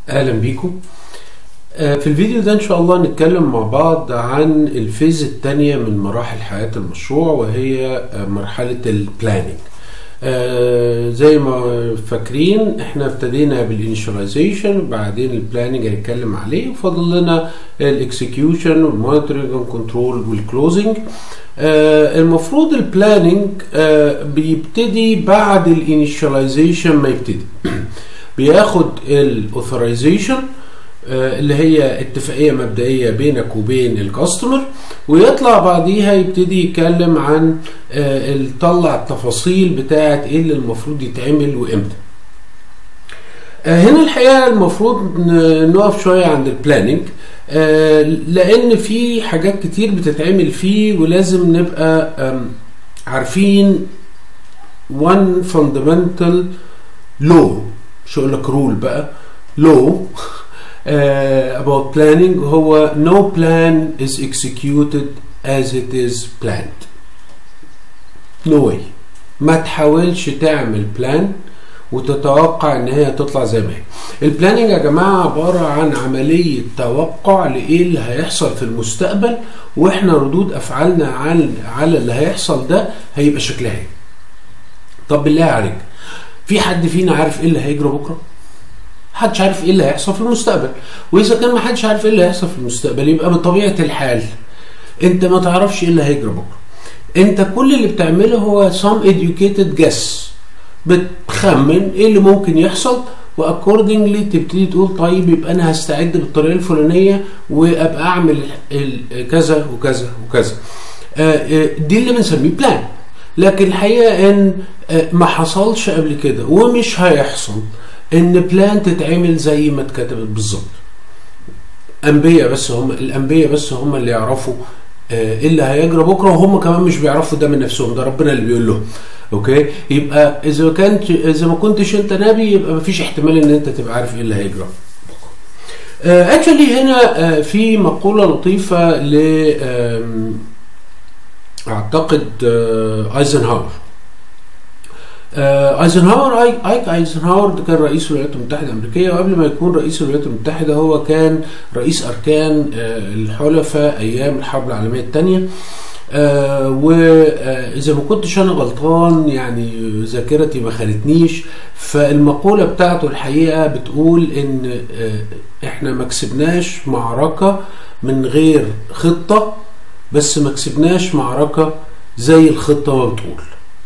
اهلا بيكم آه، في الفيديو ده ان شاء الله نتكلم مع بعض عن الفيز الثانية من مراحل حياة المشروع وهي آه، مرحلة البلاننج آه، زي ما فاكرين احنا ابتدينا بالانيشاليزيشن وبعدين البلاننج هنتكلم عليه وفاضل لنا الاكسكيوشن والمونيتورنج والكنترول والكلوزنج المفروض البلاننج بيبتدي بعد الانيشاليزيشن ما يبتدي بياخد الاوثرايزيشن اللي هي اتفاقيه مبدئيه بينك وبين الكاستمر ويطلع بعديها يبتدي يتكلم عن طلع التفاصيل بتاعه ايه اللي المفروض يتعمل وامتى هنا الحقيقه المفروض نقف شويه عند البلاننج لان في حاجات كتير بتتعمل فيه ولازم نبقى عارفين one fundamental law مش هقول لك رول بقى law uh, about planning هو no plan is executed as it is planned no way ما تحاولش تعمل بلان وتتوقع ان هي تطلع زي ما هي البلاننج يا جماعه عباره عن عمليه توقع لايه اللي هيحصل في المستقبل واحنا ردود افعالنا على على اللي هيحصل ده هيبقى شكلها ايه طب بالله عليك في حد فينا عارف ايه اللي هيجرى بكره محدش عارف ايه اللي هيحصل في المستقبل واذا كان محدش عارف ايه اللي هيحصل في المستقبل يبقى بطبيعه الحال انت ما تعرفش ايه اللي هيجرى بكره انت كل اللي بتعمله هو some educated guess بتخمن ايه اللي ممكن يحصل واكوردنجلي تبتدي تقول طيب يبقى انا هستعد بالطريقه الفلانيه وابقى اعمل كذا وكذا وكذا دي اللي بنسميه بلان لكن الحقيقه ان ما حصلش قبل كده ومش هيحصل ان بلان تتعمل زي ما اتكتبت بالظبط انبياء بس هم الانبياء بس هم اللي يعرفوا ايه اللي هيجرى بكره وهم كمان مش بيعرفوا ده من نفسهم ده ربنا اللي بيقول لهم اوكي يبقى اذا كانت اذا ما كنتش انت نبي يبقى ما فيش احتمال ان انت تبقى عارف ايه اللي هيجرى اكشولي هنا في مقوله لطيفه ل اعتقد ايزنهاور ايزنهاور ايك ايزنهاور ده كان رئيس الولايات المتحده الامريكيه وقبل ما يكون رئيس الولايات المتحده هو كان رئيس اركان الحلفاء ايام الحرب العالميه الثانيه آه واذا ما كنتش انا غلطان يعني ذاكرتي ما خانتنيش فالمقوله بتاعته الحقيقه بتقول ان آه احنا ما كسبناش معركه من غير خطه بس ما كسبناش معركه زي الخطه ما بتقول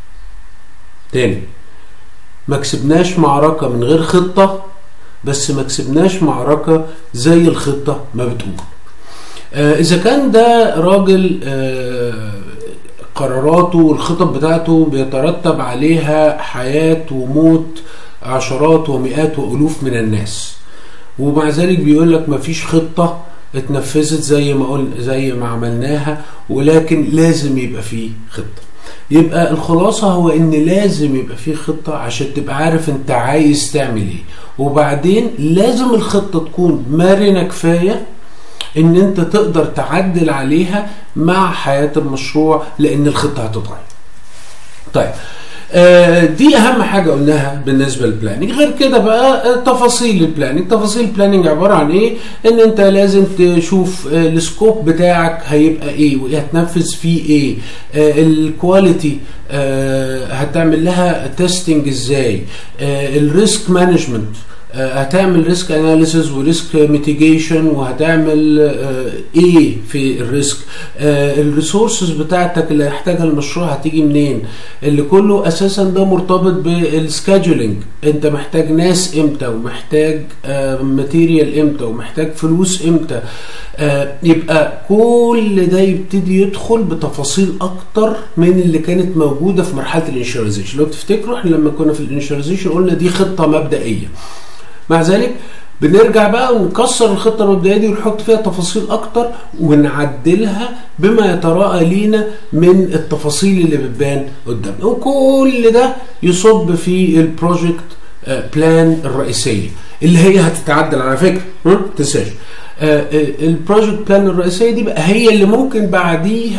تاني ما كسبناش معركه من غير خطه بس ما كسبناش معركه زي الخطه ما بتقول آه اذا كان ده راجل آه قراراته والخطط بتاعته بيترتب عليها حياه وموت عشرات ومئات والوف من الناس ومع ذلك بيقول لك مفيش خطه اتنفذت زي ما قلنا زي ما عملناها ولكن لازم يبقى فيه خطه يبقى الخلاصه هو ان لازم يبقى فيه خطه عشان تبقى عارف انت عايز تعمل ايه وبعدين لازم الخطه تكون مرنه كفايه ان انت تقدر تعدل عليها مع حياه المشروع لان الخطه هتتغير. طيب آه دي اهم حاجه قلناها بالنسبه للبلاننج غير كده بقى تفاصيل البلاننج تفاصيل البلاننج عباره عن ايه ان انت لازم تشوف آه السكوب بتاعك هيبقى ايه وهتنفذ فيه ايه آه الكواليتي هتعمل لها تيستنج ازاي الريسك مانجمنت هتعمل ريسك اناليسيز وريسك ميتيجيشن وهتعمل ايه في الريسك الريسورسز بتاعتك اللي هيحتاجها المشروع هتيجي منين اللي كله اساسا ده مرتبط بالسكادجولينج انت محتاج ناس امتى ومحتاج ماتيريال امتى ومحتاج فلوس امتى يبقى كل ده يبتدي يدخل بتفاصيل اكتر من اللي كانت موجوده في مرحله الانشوريزيشن لو تفتكروا احنا لما كنا في الانشوريزيشن قلنا دي خطه مبدئيه مع ذلك بنرجع بقى ونكسر الخطه المبدئيه دي ونحط فيها تفاصيل اكتر ونعدلها بما يتراءى لينا من التفاصيل اللي بتبان قدامنا وكل ده يصب في البروجكت بلان الرئيسيه اللي هي هتتعدل على فكره ما تنساش البروجكت بلان الرئيسيه دي بقى هي اللي ممكن بعديها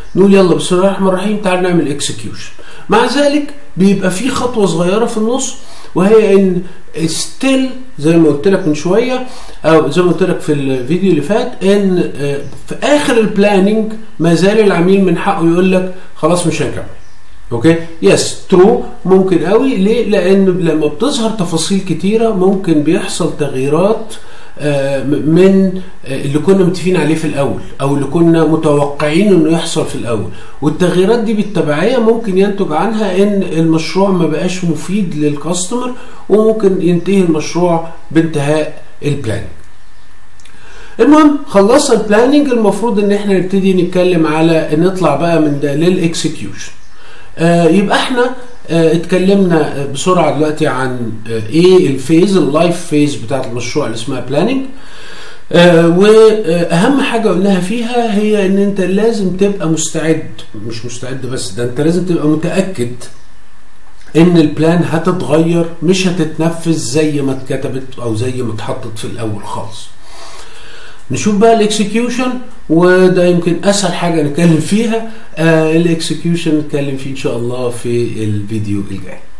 نقول يلا بسم الله الرحمن الرحيم تعال نعمل اكسكيوشن مع ذلك بيبقى في خطوه صغيره في النص وهي ان ستيل زي ما قلت لك من شويه او زي ما قلت لك في الفيديو اللي فات ان في اخر البلاننج ما زال العميل من حقه يقول لك خلاص مش هنكمل اوكي يس ترو ممكن قوي ليه لان لما بتظهر تفاصيل كتيره ممكن بيحصل تغييرات من اللي كنا متفقين عليه في الاول او اللي كنا متوقعين انه يحصل في الاول والتغييرات دي بالتبعيه ممكن ينتج عنها ان المشروع ما بقاش مفيد للكاستمر وممكن ينتهي المشروع بانتهاء البلاننج المهم خلصنا البلاننج المفروض ان احنا نبتدي نتكلم على نطلع بقى من ده للاكسكيوشن آه يبقى احنا آه اتكلمنا بسرعه دلوقتي عن آه ايه الفيز اللايف فيز بتاعت المشروع اللي اسمها بلاننج آه واهم حاجه قلناها فيها هي ان انت لازم تبقى مستعد مش مستعد بس ده انت لازم تبقى متاكد ان البلان هتتغير مش هتتنفذ زي ما اتكتبت او زي ما اتحطت في الاول خالص نشوف بقى الاكسكيوشن وده يمكن اسهل حاجه نتكلم فيها آه الاكسكيوشن نتكلم فيه ان شاء الله في الفيديو الجاي